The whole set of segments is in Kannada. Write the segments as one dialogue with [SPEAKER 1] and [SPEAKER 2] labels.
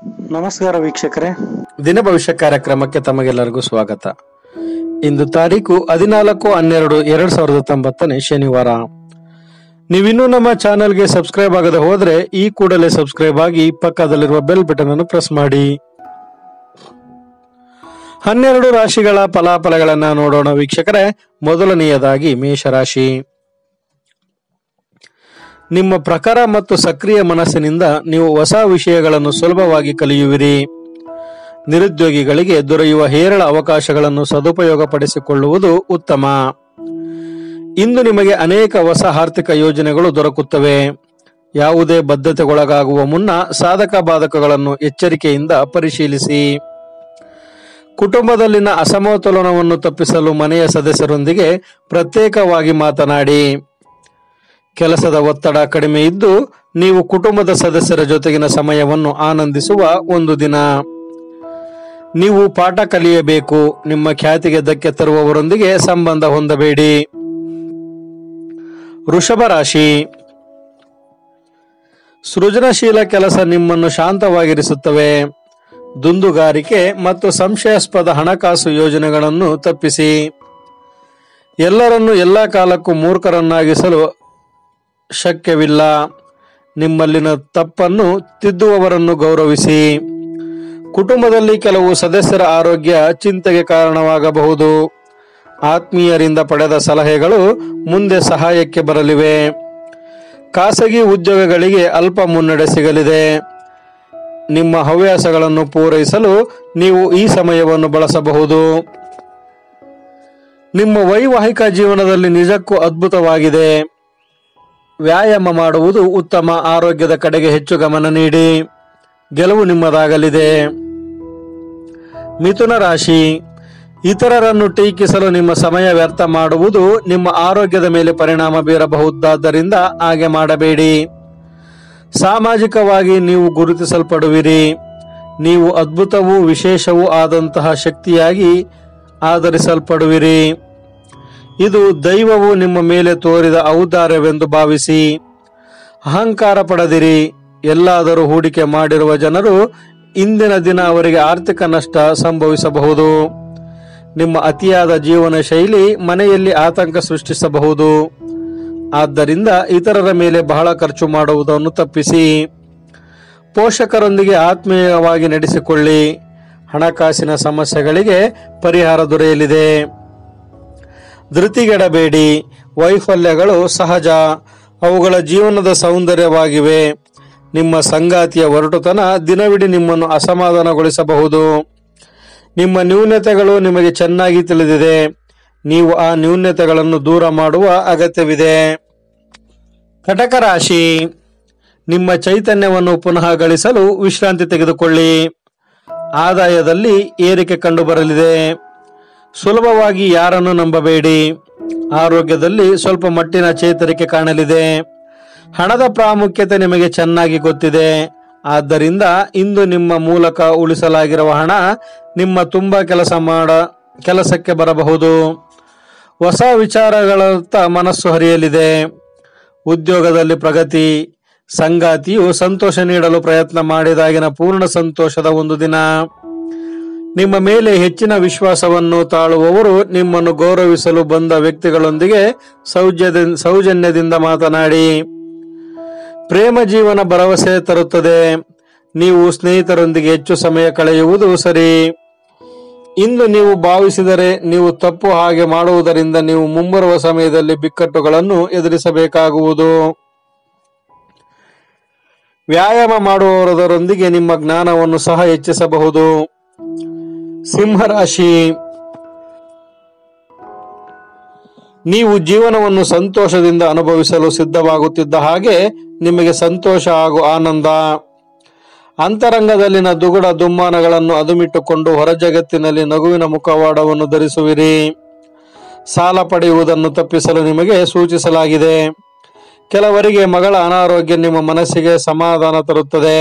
[SPEAKER 1] ನಮಸ್ಕಾರ ವೀಕ್ಷಕರೇ
[SPEAKER 2] ದಿನ ಭವಿಷ್ಯ ಕಾರ್ಯಕ್ರಮಕ್ಕೆ ತಮಗೆಲ್ಲರಿಗೂ ಸ್ವಾಗತ ಇಂದು ತಾರೀಕು ಹದಿನಾಲ್ಕು ಹನ್ನೆರಡು ಎರಡ್ ಸಾವಿರದ ತೊಂಬತ್ತನೇ ಶನಿವಾರ ನೀವಿನ್ನೂ ನಮ್ಮ ಚಾನೆಲ್ಗೆ ಸಬ್ಸ್ಕ್ರೈಬ್ ಆಗದೆ ಹೋದ್ರೆ ಈ ಕೂಡಲೇ ಸಬ್ಸ್ಕ್ರೈಬ್ ಆಗಿ ಪಕ್ಕದಲ್ಲಿರುವ ಬೆಲ್ ಬಟನ್ ಅನ್ನು ಪ್ರೆಸ್ ಮಾಡಿ ಹನ್ನೆರಡು ರಾಶಿಗಳ ಫಲಾಫಲಗಳನ್ನ ನೋಡೋಣ ವೀಕ್ಷಕರೇ ಮೊದಲನೆಯದಾಗಿ ಮೇಷರಾಶಿ ನಿಮ್ಮ ಪ್ರಖರ ಮತ್ತು ಸಕ್ರಿಯ ಮನಸ್ಸಿನಿಂದ ನೀವು ಹೊಸ ವಿಷಯಗಳನ್ನು ಸುಲಭವಾಗಿ ಕಲಿಯುವಿರಿ ನಿರುದ್ಯೋಗಿಗಳಿಗೆ ದೊರೆಯುವ ಹೇರಳ ಅವಕಾಶಗಳನ್ನು ಸದುಪಯೋಗಪಡಿಸಿಕೊಳ್ಳುವುದು ಉತ್ತಮ ಇಂದು ನಿಮಗೆ ಅನೇಕ ಹೊಸ ಆರ್ಥಿಕ ಯೋಜನೆಗಳು ದೊರಕುತ್ತವೆ ಯಾವುದೇ ಬದ್ಧತೆಗೊಳಗಾಗುವ ಮುನ್ನ ಸಾಧಕ ಬಾಧಕಗಳನ್ನು ಎಚ್ಚರಿಕೆಯಿಂದ ಪರಿಶೀಲಿಸಿ ಕುಟುಂಬದಲ್ಲಿನ ಅಸಮತೋಲನವನ್ನು ತಪ್ಪಿಸಲು ಮನೆಯ ಸದಸ್ಯರೊಂದಿಗೆ ಪ್ರತ್ಯೇಕವಾಗಿ ಮಾತನಾಡಿ ಕೆಲಸದ ಒತ್ತಡ ಕಡಿಮೆ ಇದ್ದು ನೀವು ಕುಟುಂಬದ ಸದಸ್ಯರ ಜೊತೆಗಿನ ಸಮಯವನ್ನು ಆನಂದಿಸುವ ಒಂದು ದಿನ ನೀವು ಪಾಠ ಕಲಿಯಬೇಕು ನಿಮ್ಮ ಖ್ಯಾತಿಗೆ ಧಕ್ಕೆ ತರುವವರೊಂದಿಗೆ ಸಂಬಂಧ ಹೊಂದಬೇಡಿ ವೃಷಭ ರಾಶಿ ಸೃಜನಶೀಲ ಕೆಲಸ ನಿಮ್ಮನ್ನು ಶಾಂತವಾಗಿರಿಸುತ್ತವೆ ದುಂದುಗಾರಿಕೆ ಮತ್ತು ಸಂಶಯಾಸ್ಪದ ಹಣಕಾಸು ಯೋಜನೆಗಳನ್ನು ತಪ್ಪಿಸಿ ಎಲ್ಲರನ್ನು ಎಲ್ಲ ಕಾಲಕ್ಕೂ ಮೂರ್ಖರನ್ನಾಗಿಸಲು ಶಕ್ಯವಿಲ್ಲ ನಿಮ್ಮಲ್ಲಿನ ತಪ್ಪನ್ನು ತಿದ್ದುವವರನ್ನು ಗೌರವಿಸಿ ಕುಟುಂಬದಲ್ಲಿ ಕೆಲವು ಸದಸ್ಯರ ಆರೋಗ್ಯ ಚಿಂತೆಗೆ ಕಾರಣವಾಗಬಹುದು ಆತ್ಮೀಯರಿಂದ ಪಡೆದ ಸಲಹೆಗಳು ಮುಂದೆ ಸಹಾಯಕ್ಕೆ ಬರಲಿವೆ ಖಾಸಗಿ ಉದ್ಯೋಗಗಳಿಗೆ ಅಲ್ಪ ಮುನ್ನಡೆ ಸಿಗಲಿದೆ ನಿಮ್ಮ ಹವ್ಯಾಸಗಳನ್ನು ಪೂರೈಸಲು ನೀವು ಈ ಸಮಯವನ್ನು ಬಳಸಬಹುದು ನಿಮ್ಮ ವೈವಾಹಿಕ ಜೀವನದಲ್ಲಿ ನಿಜಕ್ಕೂ ಅದ್ಭುತವಾಗಿದೆ ವ್ಯಾಯಾಮ ಮಾಡುವುದು ಉತ್ತಮ ಆರೋಗ್ಯದ ಕಡೆಗೆ ಹೆಚ್ಚು ಗಮನ ನೀಡಿ ಗೆಲುವು ನಿಮ್ಮದಾಗಲಿದೆ ಮಿಥುನ ರಾಶಿ ಇತರರನ್ನು ಟೀಕಿಸಲು ನಿಮ್ಮ ಸಮಯ ವ್ಯರ್ಥ ಮಾಡುವುದು ನಿಮ್ಮ ಆರೋಗ್ಯದ ಮೇಲೆ ಪರಿಣಾಮ ಬೀರಬಹುದಾದ್ದರಿಂದ ಹಾಗೆ ಮಾಡಬೇಡಿ ಸಾಮಾಜಿಕವಾಗಿ ನೀವು ಗುರುತಿಸಲ್ಪಡುವಿರಿ ನೀವು ಅದ್ಭುತವೂ ವಿಶೇಷವೂ ಆದಂತಹ ಶಕ್ತಿಯಾಗಿ ಆಧರಿಸಲ್ಪಡುವಿರಿ ಇದು ದೈವವು ನಿಮ್ಮ ಮೇಲೆ ತೋರಿದ ಔದಾರ್ಯವೆಂದು ಭಾವಿಸಿ ಅಹಂಕಾರ ಪಡೆದಿರಿ ಎಲ್ಲಾದರೂ ಹೂಡಿಕೆ ಮಾಡಿರುವ ಜನರು ಇಂದಿನ ದಿನ ಅವರಿಗೆ ಆರ್ಥಿಕ ನಷ್ಟ ಸಂಭವಿಸಬಹುದು ನಿಮ್ಮ ಅತಿಯಾದ ಜೀವನ ಶೈಲಿ ಮನೆಯಲ್ಲಿ ಆತಂಕ ಸೃಷ್ಟಿಸಬಹುದು ಆದ್ದರಿಂದ ಇತರರ ಮೇಲೆ ಬಹಳ ಖರ್ಚು ಮಾಡುವುದನ್ನು ತಪ್ಪಿಸಿ ಪೋಷಕರೊಂದಿಗೆ ಆತ್ಮೀಯವಾಗಿ ನಡೆಸಿಕೊಳ್ಳಿ ಹಣಕಾಸಿನ ಸಮಸ್ಯೆಗಳಿಗೆ ಪರಿಹಾರ ದೊರೆಯಲಿದೆ ಧೃತಿಗೆಡಬೇಡಿ ವೈಫಲ್ಯಗಳು ಸಹಜ ಅವುಗಳ ಜೀವನದ ಸೌಂದರ್ಯವಾಗಿವೆ ನಿಮ್ಮ ಸಂಗಾತಿಯ ಒರಟುತನ ದಿನವಿಡೀ ನಿಮ್ಮನ್ನು ಅಸಮಾಧಾನಗೊಳಿಸಬಹುದು ನಿಮ್ಮ ನ್ಯೂನತೆಗಳು ನಿಮಗೆ ಚೆನ್ನಾಗಿ ತಿಳಿದಿದೆ ನೀವು ಆ ನ್ಯೂನತೆಗಳನ್ನು ದೂರ ಮಾಡುವ ಅಗತ್ಯವಿದೆ ಕಟಕ ರಾಶಿ ನಿಮ್ಮ ಚೈತನ್ಯವನ್ನು ಪುನಃ ಗಳಿಸಲು ವಿಶ್ರಾಂತಿ ತೆಗೆದುಕೊಳ್ಳಿ ಆದಾಯದಲ್ಲಿ ಏರಿಕೆ ಕಂಡುಬರಲಿದೆ ಸುಲಭವಾಗಿ ಯಾರನ್ನು ನಂಬಬೇಡಿ ಆರೋಗ್ಯದಲ್ಲಿ ಸ್ವಲ್ಪ ಮಟ್ಟಿನ ಚೇತರಿಕೆ ಕಾಣಲಿದೆ ಹಣದ ಪ್ರಾಮುಖ್ಯತೆ ನಿಮಗೆ ಚೆನ್ನಾಗಿ ಗೊತ್ತಿದೆ ಆದ್ದರಿಂದ ಇಂದು ನಿಮ್ಮ ಮೂಲಕ ಉಳಿಸಲಾಗಿರುವ ಹಣ ನಿಮ್ಮ ತುಂಬಾ ಕೆಲಸ ಮಾಡ ಕೆಲಸಕ್ಕೆ ಬರಬಹುದು ಹೊಸ ವಿಚಾರಗಳತ್ತ ಮನಸ್ಸು ಹರಿಯಲಿದೆ ಉದ್ಯೋಗದಲ್ಲಿ ಪ್ರಗತಿ ಸಂಗಾತಿಯು ಸಂತೋಷ ನೀಡಲು ಪ್ರಯತ್ನ ಮಾಡಿದಾಗಿನ ಪೂರ್ಣ ಸಂತೋಷದ ಒಂದು ದಿನ ನಿಮ್ಮ ಮೇಲೆ ಹೆಚ್ಚಿನ ವಿಶ್ವಾಸವನ್ನು ತಾಳುವವರು ನಿಮ್ಮನ್ನು ಗೌರವಿಸಲು ಬಂದ ವ್ಯಕ್ತಿಗಳೊಂದಿಗೆ ಸೌಜನ್ಯ ಸೌಜನ್ಯದಿಂದ ಮಾತನಾಡಿ ಪ್ರೇಮ ಜೀವನ ಭರವಸೆ ತರುತ್ತದೆ ನೀವು ಸ್ನೇಹಿತರೊಂದಿಗೆ ಹೆಚ್ಚು ಸಮಯ ಕಳೆಯುವುದು ಸರಿ ಇಂದು ನೀವು ಭಾವಿಸಿದರೆ ನೀವು ತಪ್ಪು ಹಾಗೆ ಮಾಡುವುದರಿಂದ ನೀವು ಮುಂಬರುವ ಸಮಯದಲ್ಲಿ ಬಿಕ್ಕಟ್ಟುಗಳನ್ನು ಎದುರಿಸಬೇಕಾಗುವುದು ವ್ಯಾಯಾಮ ಮಾಡುವವರದರೊಂದಿಗೆ ನಿಮ್ಮ ಜ್ಞಾನವನ್ನು ಸಹ ಹೆಚ್ಚಿಸಬಹುದು ಸಿಂಹರಾಶಿ ನೀವು ಜೀವನವನ್ನು ಸಂತೋಷದಿಂದ ಅನುಭವಿಸಲು ಸಿದ್ಧವಾಗುತ್ತಿದ್ದ ಹಾಗೆ ನಿಮಗೆ ಸಂತೋಷ ಹಾಗೂ ಆನಂದ ಅಂತರಂಗದಲ್ಲಿನ ದುಗುಡ ದುಮ್ಮಾನಗಳನ್ನು ಅದುಮಿಟ್ಟುಕೊಂಡು ಹೊರ ಜಗತ್ತಿನಲ್ಲಿ ನಗುವಿನ ಮುಖವಾಡವನ್ನು ಧರಿಸುವಿರಿ ಸಾಲ ಪಡೆಯುವುದನ್ನು ತಪ್ಪಿಸಲು ನಿಮಗೆ ಸೂಚಿಸಲಾಗಿದೆ ಕೆಲವರಿಗೆ ಮಗಳ ಅನಾರೋಗ್ಯ ನಿಮ್ಮ ಮನಸ್ಸಿಗೆ ಸಮಾಧಾನ ತರುತ್ತದೆ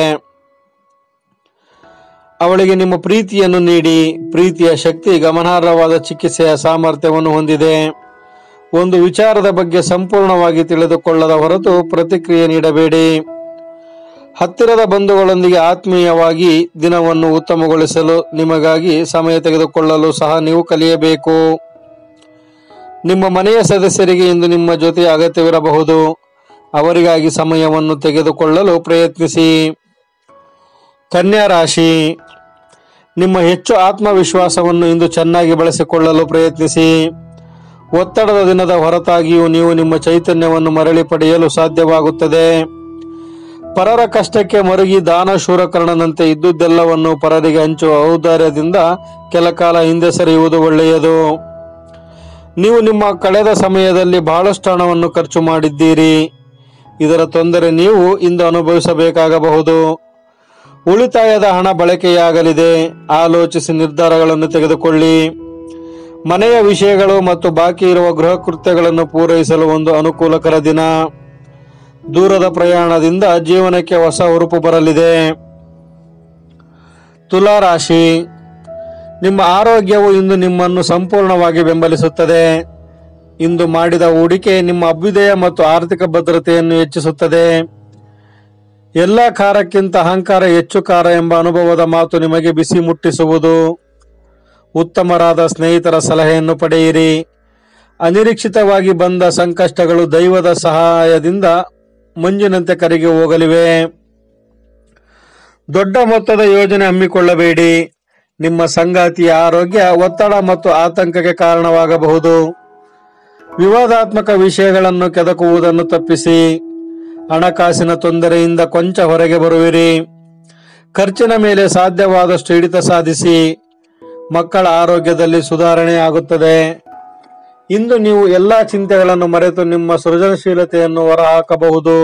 [SPEAKER 2] ಅವಳಿಗೆ ನಿಮ್ಮ ಪ್ರೀತಿಯನ್ನು ನೀಡಿ ಪ್ರೀತಿಯ ಶಕ್ತಿ ಗಮನಾರ್ಹವಾದ ಚಿಕಿತ್ಸೆಯ ಸಾಮರ್ಥ್ಯವನ್ನು ಹೊಂದಿದೆ ಒಂದು ವಿಚಾರದ ಬಗ್ಗೆ ಸಂಪೂರ್ಣವಾಗಿ ತಿಳಿದುಕೊಳ್ಳದ ಹೊರತು ಪ್ರತಿಕ್ರಿಯೆ ನೀಡಬೇಡಿ ಹತ್ತಿರದ ಬಂಧುಗಳೊಂದಿಗೆ ಆತ್ಮೀಯವಾಗಿ ದಿನವನ್ನು ಉತ್ತಮಗೊಳಿಸಲು ನಿಮಗಾಗಿ ಸಮಯ ತೆಗೆದುಕೊಳ್ಳಲು ಸಹ ನೀವು ಕಲಿಯಬೇಕು ನಿಮ್ಮ ಮನೆಯ ಸದಸ್ಯರಿಗೆ ಇಂದು ನಿಮ್ಮ ಜೊತೆ ಅಗತ್ಯವಿರಬಹುದು ಅವರಿಗಾಗಿ ಸಮಯವನ್ನು ತೆಗೆದುಕೊಳ್ಳಲು ಪ್ರಯತ್ನಿಸಿ ಕನ್ಯಾ ರಾಶಿ ನಿಮ್ಮ ಹೆಚ್ಚು ಆತ್ಮವಿಶ್ವಾಸವನ್ನು ಇಂದು ಚೆನ್ನಾಗಿ ಬಳಸಿಕೊಳ್ಳಲು ಪ್ರಯತ್ನಿಸಿ ಒತ್ತಡದ ದಿನದ ಹೊರತಾಗಿಯೂ ನೀವು ನಿಮ್ಮ ಚೈತನ್ಯವನ್ನು ಮರಳಿ ಪಡೆಯಲು ಸಾಧ್ಯವಾಗುತ್ತದೆ ಪರರ ಕಷ್ಟಕ್ಕೆ ಮರುಗಿ ದಾನ ಶೂರಕರ್ಣನಂತೆ ಇದ್ದುದೆಲ್ಲವನ್ನು ಪರರಿಗೆ ಹಂಚುವ ಔದಾರ್ಯದಿಂದ ಕೆಲ ಕಾಲ ಹಿಂದೆ ಸರಿಯುವುದು ಒಳ್ಳೆಯದು ನೀವು ನಿಮ್ಮ ಕಳೆದ ಸಮಯದಲ್ಲಿ ಬಹಳಷ್ಟು ಹಣವನ್ನು ಖರ್ಚು ಮಾಡಿದ್ದೀರಿ ಇದರ ತೊಂದರೆ ನೀವು ಇಂದು ಅನುಭವಿಸಬೇಕಾಗಬಹುದು ಉಳಿತಾಯದ ಹಣ ಬಳಕೆಯಾಗಲಿದೆ ಆಲೋಚಿಸಿ ನಿರ್ಧಾರಗಳನ್ನು ತೆಗೆದುಕೊಳ್ಳಿ ಮನೆಯ ವಿಷಯಗಳು ಮತ್ತು ಬಾಕಿ ಇರುವ ಗೃಹ ಕೃತ್ಯಗಳನ್ನು ಪೂರೈಸಲು ಒಂದು ಅನುಕೂಲಕರ ದಿನ ದೂರದ ಪ್ರಯಾಣದಿಂದ ಜೀವನಕ್ಕೆ ಹೊಸ ಹುರುಪು ಬರಲಿದೆ ತುಲಾ ರಾಶಿ ನಿಮ್ಮ ಆರೋಗ್ಯವು ಇಂದು ನಿಮ್ಮನ್ನು ಸಂಪೂರ್ಣವಾಗಿ ಬೆಂಬಲಿಸುತ್ತದೆ ಇಂದು ಮಾಡಿದ ಹೂಡಿಕೆ ನಿಮ್ಮ ಅಭ್ಯುದಯ ಮತ್ತು ಆರ್ಥಿಕ ಭದ್ರತೆಯನ್ನು ಹೆಚ್ಚಿಸುತ್ತದೆ ಎಲ್ಲ ಖಾರಕ್ಕಿಂತ ಅಹಂಕಾರ ಹೆಚ್ಚು ಖಾರ ಎಂಬ ಅನುಭವದ ಮಾತು ನಿಮಗೆ ಬಿಸಿ ಮುಟ್ಟಿಸುವುದು ಉತ್ತಮರಾದ ಸ್ನೇಹಿತರ ಸಲಹೆಯನ್ನು ಪಡೆಯಿರಿ ಅನಿರೀಕ್ಷಿತವಾಗಿ ಬಂದ ಸಂಕಷ್ಟಗಳು ದೈವದ ಸಹಾಯದಿಂದ ಮಂಜಿನಂತೆ ಕರಗಿ ಹೋಗಲಿವೆ ದೊಡ್ಡ ಮೊತ್ತದ ಯೋಜನೆ ಹಮ್ಮಿಕೊಳ್ಳಬೇಡಿ ನಿಮ್ಮ ಸಂಗಾತಿಯ ಆರೋಗ್ಯ ಒತ್ತಡ ಮತ್ತು ಆತಂಕಕ್ಕೆ ಕಾರಣವಾಗಬಹುದು ವಿವಾದಾತ್ಮಕ ವಿಷಯಗಳನ್ನು ಕೆದಕುವುದನ್ನು ತಪ್ಪಿಸಿ ಹಣಕಾಸಿನ ತೊಂದರೆಯಿಂದ ಕೊಂಚ ಹೊರಗೆ ಬರುವಿರಿ ಖರ್ಚಿನ ಮೇಲೆ ಸಾಧ್ಯವಾದಷ್ಟು ಹಿಡಿತ ಸಾಧಿಸಿ ಮಕ್ಕಳ ಆರೋಗ್ಯದಲ್ಲಿ ಸುಧಾರಣೆ ಆಗುತ್ತದೆ ಇಂದು ನೀವು ಎಲ್ಲಾ ಚಿಂತೆಗಳನ್ನು ಮರೆತು ನಿಮ್ಮ ಸೃಜನಶೀಲತೆಯನ್ನು ಹೊರಹಾಕಬಹುದು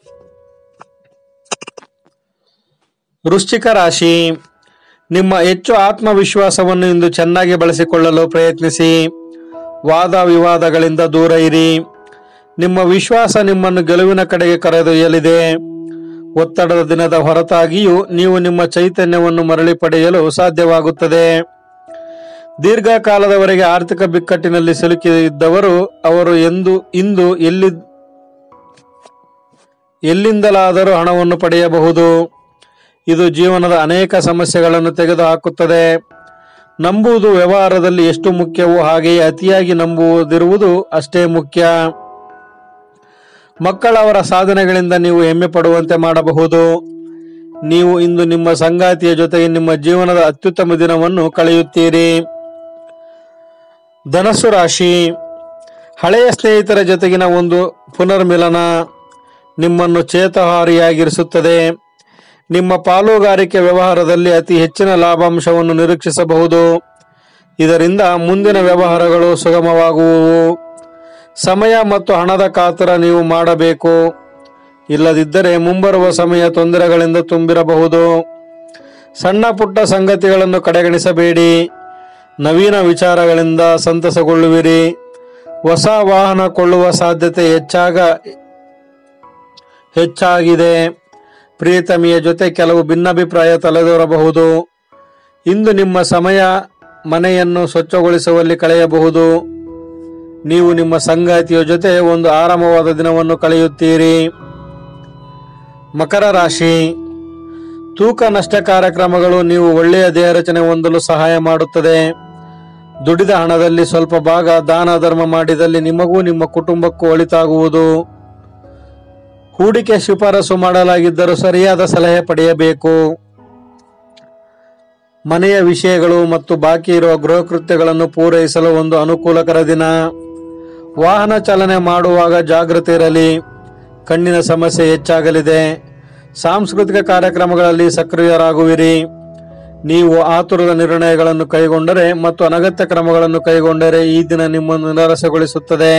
[SPEAKER 2] ವೃಶ್ಚಿಕ ರಾಶಿ ನಿಮ್ಮ ಹೆಚ್ಚು ಆತ್ಮವಿಶ್ವಾಸವನ್ನು ಇಂದು ಚೆನ್ನಾಗಿ ಬಳಸಿಕೊಳ್ಳಲು ಪ್ರಯತ್ನಿಸಿ ವಾದ ವಿವಾದಗಳಿಂದ ದೂರ ಇರಿ ನಿಮ್ಮ ವಿಶ್ವಾಸ ನಿಮ್ಮನ್ನು ಗೆಲುವಿನ ಕಡೆಗೆ ಕರೆದೊಯ್ಯಲಿದೆ ಒತ್ತಡದ ದಿನದ ಹೊರತಾಗಿಯೂ ನೀವು ನಿಮ್ಮ ಚೈತನ್ಯವನ್ನು ಮರಳಿ ಪಡೆಯಲು ಸಾಧ್ಯವಾಗುತ್ತದೆ ದೀರ್ಘಕಾಲದವರೆಗೆ ಆರ್ಥಿಕ ಬಿಕ್ಕಟ್ಟಿನಲ್ಲಿ ಸಿಲುಕಿದ್ದವರು ಅವರು ಎಂದು ಇಂದು ಎಲ್ಲಿ ಎಲ್ಲಿಂದಲಾದರೂ ಹಣವನ್ನು ಪಡೆಯಬಹುದು ಇದು ಜೀವನದ ಅನೇಕ ಸಮಸ್ಯೆಗಳನ್ನು ತೆಗೆದುಹಾಕುತ್ತದೆ ನಂಬುವುದು ವ್ಯವಹಾರದಲ್ಲಿ ಎಷ್ಟು ಮುಖ್ಯವೋ ಹಾಗೆಯೇ ಅತಿಯಾಗಿ ನಂಬುವುದಿರುವುದು ಅಷ್ಟೇ ಮುಖ್ಯ ಮಕ್ಕಳವರ ಸಾಧನೆಗಳಿಂದ ನೀವು ಹೆಮ್ಮೆ ಪಡುವಂತೆ ಮಾಡಬಹುದು ನೀವು ಇಂದು ನಿಮ್ಮ ಸಂಗಾತಿಯ ಜೊತೆಗೆ ನಿಮ್ಮ ಜೀವನದ ಅತ್ಯುತ್ತಮ ದಿನವನ್ನು ಕಳೆಯುತ್ತೀರಿ ಧನಸ್ಸು ರಾಶಿ ಹಳೆಯ ಸ್ನೇಹಿತರ ಜೊತೆಗಿನ ಒಂದು ಪುನರ್ಮಿಲನ ನಿಮ್ಮನ್ನು ಚೇತಹಾರಿಯಾಗಿರಿಸುತ್ತದೆ ನಿಮ್ಮ ಪಾಲುಗಾರಿಕೆ ವ್ಯವಹಾರದಲ್ಲಿ ಅತಿ ಹೆಚ್ಚಿನ ಲಾಭಾಂಶವನ್ನು ನಿರೀಕ್ಷಿಸಬಹುದು ಇದರಿಂದ ಮುಂದಿನ ವ್ಯವಹಾರಗಳು ಸುಗಮವಾಗುವುವು ಸಮಯ ಮತ್ತು ಹಣದ ಕಾತರ ನೀವು ಮಾಡಬೇಕು ಇಲ್ಲದಿದ್ದರೆ ಮುಂಬರುವ ಸಮಯ ತೊಂದರೆಗಳಿಂದ ತುಂಬಿರಬಹುದು ಸಣ್ಣ ಪುಟ್ಟ ಸಂಗತಿಗಳನ್ನು ಕಡೆಗಣಿಸಬೇಡಿ ನವೀನ ವಿಚಾರಗಳಿಂದ ಸಂತಸಗೊಳ್ಳುವಿರಿ ಹೊಸ ವಾಹನ ಕೊಳ್ಳುವ ಸಾಧ್ಯತೆ ಹೆಚ್ಚಾಗ ಹೆಚ್ಚಾಗಿದೆ ಪ್ರಿಯತಮಿಯ ಜೊತೆ ಕೆಲವು ಭಿನ್ನಾಭಿಪ್ರಾಯ ತಲೆದೋರಬಹುದು ಇಂದು ನಿಮ್ಮ ಸಮಯ ಮನೆಯನ್ನು ಸ್ವಚ್ಛಗೊಳಿಸುವಲ್ಲಿ ಕಳೆಯಬಹುದು ನೀವು ನಿಮ್ಮ ಸಂಗಾತಿಯ ಜೊತೆ ಒಂದು ಆರಾಮವಾದ ದಿನವನ್ನು ಕಳೆಯುತ್ತೀರಿ ಮಕರ ರಾಶಿ ತೂಕ ನಷ್ಟ ಕಾರ್ಯಕ್ರಮಗಳು ನೀವು ಒಳ್ಳೆಯ ದೇಹ ರಚನೆ ಹೊಂದಲು ಸಹಾಯ ಮಾಡುತ್ತದೆ ದುಡಿದ ಹಣದಲ್ಲಿ ಸ್ವಲ್ಪ ಭಾಗ ದಾನ ಧರ್ಮ ಮಾಡಿದಲ್ಲಿ ನಿಮಗೂ ನಿಮ್ಮ ಕುಟುಂಬಕ್ಕೂ ಒಳಿತಾಗುವುದು ಹೂಡಿಕೆ ಶಿಫಾರಸು ಮಾಡಲಾಗಿದ್ದರೂ ಸರಿಯಾದ ಸಲಹೆ ಪಡೆಯಬೇಕು ಮನೆಯ ವಿಷಯಗಳು ಮತ್ತು ಬಾಕಿ ಇರುವ ಗೃಹ ಕೃತ್ಯಗಳನ್ನು ಪೂರೈಸಲು ಒಂದು ಅನುಕೂಲಕರ ದಿನ ವಾಹನ ಚಾಲನೆ ಮಾಡುವಾಗ ಜಾಗೃತಿ ಇರಲಿ ಕಣ್ಣಿನ ಸಮಸ್ಯೆ ಹೆಚ್ಚಾಗಲಿದೆ ಸಾಂಸ್ಕೃತಿಕ ಕಾರ್ಯಕ್ರಮಗಳಲ್ಲಿ ಸಕ್ರಿಯರಾಗುವಿರಿ ನೀವು ಆತುರದ ನಿರ್ಣಯಗಳನ್ನು ಕೈಗೊಂಡರೆ ಮತ್ತು ಅನಗತ್ಯ ಕ್ರಮಗಳನ್ನು ಕೈಗೊಂಡರೆ ಈ ದಿನ ನಿಮ್ಮನ್ನು ನಿರಾಸೆಗೊಳಿಸುತ್ತದೆ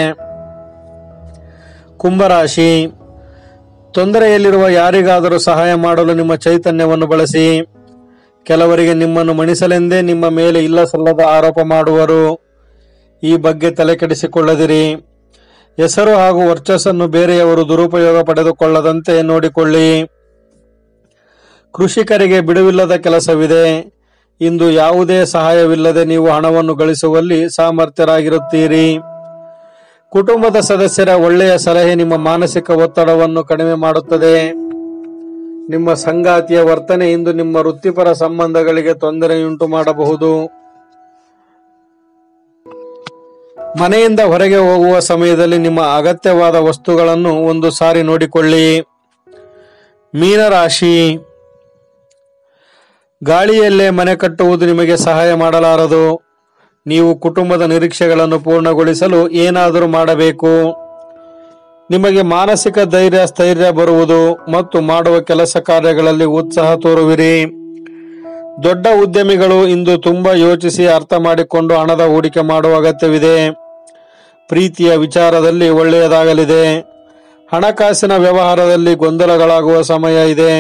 [SPEAKER 2] ಕುಂಭರಾಶಿ ತೊಂದರೆಯಲ್ಲಿರುವ ಯಾರಿಗಾದರೂ ಸಹಾಯ ಮಾಡಲು ನಿಮ್ಮ ಚೈತನ್ಯವನ್ನು ಬಳಸಿ ಕೆಲವರಿಗೆ ನಿಮ್ಮನ್ನು ಮಣಿಸಲೆಂದೇ ನಿಮ್ಮ ಮೇಲೆ ಇಲ್ಲ ಸಲ್ಲದ ಆರೋಪ ಮಾಡುವರು ಈ ಬಗ್ಗೆ ತಲೆ ಕೆಡಿಸಿಕೊಳ್ಳದಿರಿ ಹೆಸರು ಹಾಗೂ ವರ್ಚಸ್ಸನ್ನು ಬೇರೆಯವರು ದುರುಪಯೋಗ ಪಡೆದುಕೊಳ್ಳದಂತೆ ನೋಡಿಕೊಳ್ಳಿ ಕೃಷಿಕರಿಗೆ ಬಿಡುವಿಲ್ಲದ ಕೆಲಸವಿದೆ ಇಂದು ಯಾವುದೇ ಸಹಾಯವಿಲ್ಲದೆ ನೀವು ಹಣವನ್ನು ಗಳಿಸುವಲ್ಲಿ ಸಾಮರ್ಥ್ಯರಾಗಿರುತ್ತೀರಿ ಕುಟುಂಬದ ಸದಸ್ಯರ ಒಳ್ಳೆಯ ಸಲಹೆ ನಿಮ್ಮ ಮಾನಸಿಕ ಒತ್ತಡವನ್ನು ಕಡಿಮೆ ಮಾಡುತ್ತದೆ ನಿಮ್ಮ ಸಂಗಾತಿಯ ವರ್ತನೆ ಇಂದು ನಿಮ್ಮ ವೃತ್ತಿಪರ ಸಂಬಂಧಗಳಿಗೆ ತೊಂದರೆಯುಂಟು ಮಾಡಬಹುದು ಮನೆಯಿಂದ ಹೊರಗೆ ಹೋಗುವ ಸಮಯದಲ್ಲಿ ನಿಮ್ಮ ಅಗತ್ಯವಾದ ವಸ್ತುಗಳನ್ನು ಒಂದು ಸಾರಿ ನೋಡಿಕೊಳ್ಳಿ ಮೀನರಾಶಿ ಗಾಳಿಯಲ್ಲೇ ಮನೆ ಕಟ್ಟುವುದು ನಿಮಗೆ ಸಹಾಯ ಮಾಡಲಾರದು ನೀವು ಕುಟುಂಬದ ನಿರೀಕ್ಷೆಗಳನ್ನು ಪೂರ್ಣಗೊಳಿಸಲು ಏನಾದರೂ ಮಾಡಬೇಕು ನಿಮಗೆ ಮಾನಸಿಕ ಧೈರ್ಯ ಸ್ಥೈರ್ಯ ಬರುವುದು ಮತ್ತು ಮಾಡುವ ಕೆಲಸ ಕಾರ್ಯಗಳಲ್ಲಿ ಉತ್ಸಾಹ ತೋರುವಿರಿ ದೊಡ್ಡ ಉದ್ಯಮಿಗಳು ಇಂದು ತುಂಬಾ ಯೋಚಿಸಿ ಅರ್ಥ ಮಾಡಿಕೊಂಡು ಹಣದ ಹೂಡಿಕೆ ಮಾಡುವ ಅಗತ್ಯವಿದೆ ಪ್ರೀತಿಯ ವಿಚಾರದಲ್ಲಿ ಒಳ್ಳೆಯದಾಗಲಿದೆ ಹಣಕಾಸಿನ ವ್ಯವಹಾರದಲ್ಲಿ ಗೊಂದಲಗಳಾಗುವ ಸಮಯ ಇದೆ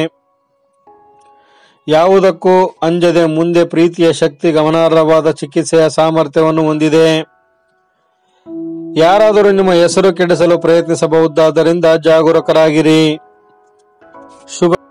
[SPEAKER 2] ಯಾವುದಕ್ಕೂ ಅಂಜದೆ ಮುಂದೆ ಪ್ರೀತಿಯ ಶಕ್ತಿ ಗಮನಾರ್ಹವಾದ ಚಿಕಿತ್ಸೆಯ ಸಾಮರ್ಥ್ಯವನ್ನು ಹೊಂದಿದೆ ಯಾರಾದರೂ ನಿಮ್ಮ ಹೆಸರು ಕೆಡಿಸಲು ಪ್ರಯತ್ನಿಸಬಹುದಾದ್ದರಿಂದ ಜಾಗರೂಕರಾಗಿರಿ ಶುಭ